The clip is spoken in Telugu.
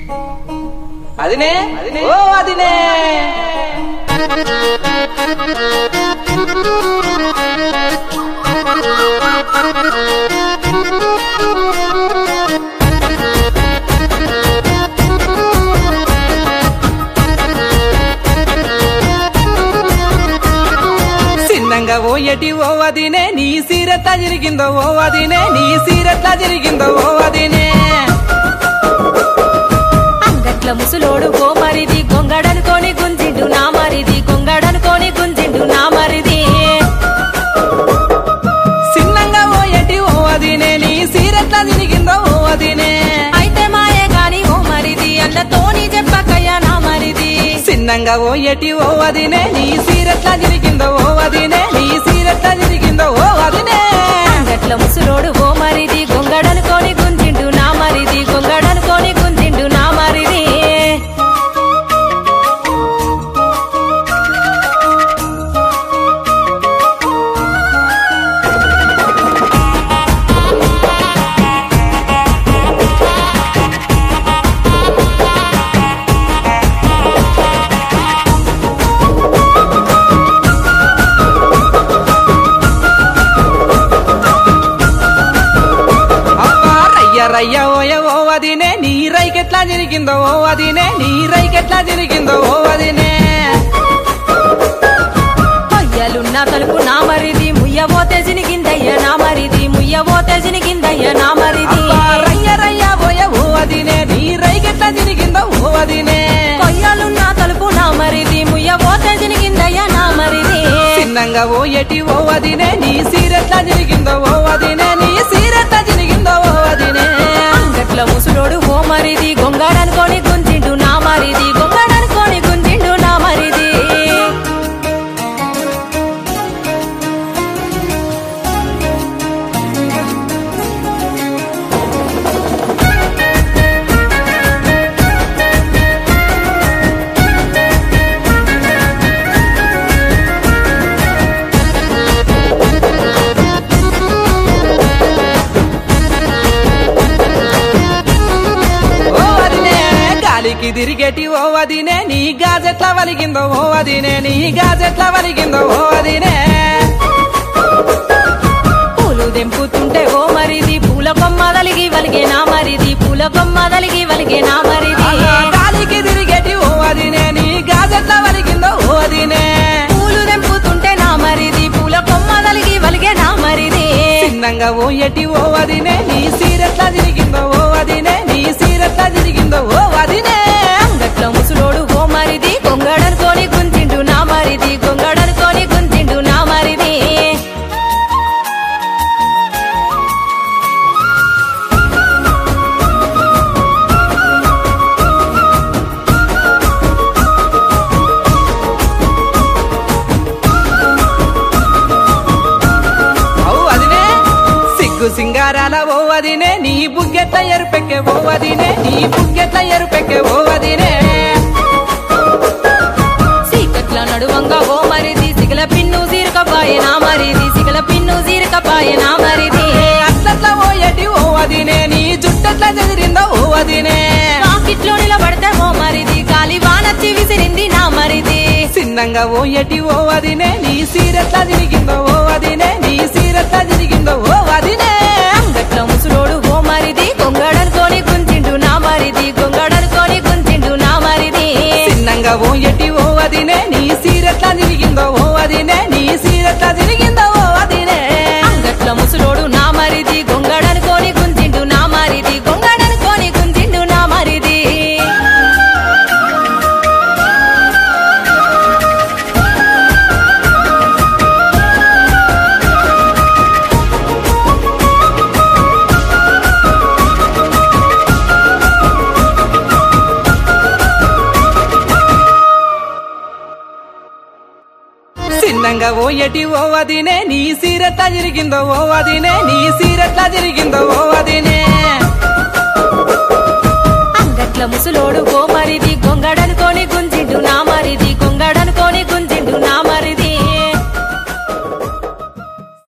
అదినే ఓ అదినే చిన్నంగా ఓ ఎటి ఓ అదినే నీ సీరట్లా జరిగిందో ఓ అదినే నీ సీరట్లా జరిగిందో ఓ అదినే అంగట్ల ముసులోడు గోమరిది గొంగడనుకోని గుంజిండు నా మరిది గొంగడనుకోని గుంజిండు నా మరిది చిన్నంగా ఓ ఎటి ఓ అదినే నీ సీరట్లా జరిగిందో ఓ అదినే అయితే మాయే గాని ఓ మరిది అన్నతోని చెప్పకయ్యా నా మరిది చిన్నంగా ఓ ఎటి ఓ అదినే నీ సీరట్లా జరిగిందో ఓ అదినే నీ సీరట్లా జరిగిందో ఓ అదినే అంగట్ల ముసులోడు ఓ మరిది గొంగడనుకోని గుంజిండు నా మరిది గొంగడనుకోని గుంజిండు నా మరిది అబ్బా రయ్య రయ్య ఓయ ఓ అదినే నీ రైకెట్లా జరిగిందో ఓ అదినే నీ రైకెట్లా జరిగిందో ఓ అదినే కొయ్యలున్న తలుపు నా మరిది ముయ్యబోతే జినిగిందయ్య నా మరిది ముయ్యబోతే జినిగిందయ్య నా మరిది అబ్బా రయ్య రయ్య ఓయ ఓ అదినే నీ రైకెట్లా జరిగిందో ఓ అదినే కొయ్యలున్న తలుపు నా మరిది ముయ్యబోతే జినిగిందయ్య నా మరిది చిన్నంగా ఓ ఎటి ఓ అదినే నీ సీరెట్లా జరిగిందో ఓ అదినే నీ సీరెట్లా జరిగిందో ఓ అదినే అంగట్ల ముసులోడు ఓ మరిది గొంగాడనుకోని గుంజిండు నా మరిది గొంగాడనుకోని గుంజిండు నా మరిది ఓ అదినే గాలికి తిరిగేటి ఓ అదినే నీ గాజెట్లా వలిగిందో ఓ అదినే నీ గాజెట్లా వలిగిందో ఓ అదినే పూలు దెంపుతుంటే ఓ మరిది పూల కొమ్మ దలిగి వలిగే నా మరిది పూల కొమ్మ దలిగి వలిగే నా మరిది ఆహా, గాలికి తిరిగేటి ఓ అదినే నీ గాజెట్లా వలిగిందో ఓ అదినే పూలు దెంపుతుంటే నా మరిది పూల కొమ్మ దలిగి వలిగే నా మరిది చిన్నంగా ఓ ఎటి ఓ అదినే నీ సీరెట్లా తిరిగిందో ఓ అదినే నీ సీరెట్లా తిరిగిందో ఓ అదినే అంగట్లో ముసులోడు ఓ మరిది గొంగడనుకోని గుంజిండు నా మరిది గొంగడనుకోని గుంజిండు నా మరిది అవు అదినే సిగ్గు సింగారాల ఓ అదినే నీ బుగ్గెట్ల ఎరుపెక్కే ఓ అదినే నీ బుగ్గెట్ల ఎరుపెక్కే ఓ అదినే సీకట్ల నడువంగా ఓ మరిది సిగల పిన్ను జీరకపాయే నా మరిది సిగల పిన్ను జీరకపాయే నా మరిది అట్లట్ల ఓ ఎటి ఓ అదినే నీ జుట్టెట్ల చెదిరిందో ఓ అదినే పాకిట్లో నిలబడితే ఓ మరిది గాలి వానచ్చి విసిరింది నా మరిది చిన్నంగా ఓ ఎటి ఓ అదినే నీ సీరెట్లా తిరిగిందో ఓ అదినే నీ సీరెట్లా తిరిగిందో ఓ అదినే అంగట్లో ముసులోడు ఓ మరిది గొంగడనుకోని గుంజిండు నా మరిది గొంగడనుకోని గుంజిండు నా మరిది చిన్నంగా ఓ ఎటి ఓ అదినే నీ సీరెట్లా తిరిగిందో ఓ అదినే నీ సీరెట్లా తిరిగిందో ఓ అదినే అంగట్ల ముసులోడు నా మరిది గొంగడనుకోని గుంజిండు నా మరిది గొంగడనుకోని గుంజిండు నా మరిది చిన్నంగా ఓ ఎటి ఓ అదినే నీ సీరెట్లా జరిగిందో ఓ అదినే నీ సీరెట్లా జరిగిందో ఓ అదినే అంగట్ల ముసులోడు ఓ మరిది గొంగడనుకోని గుంజిండు నా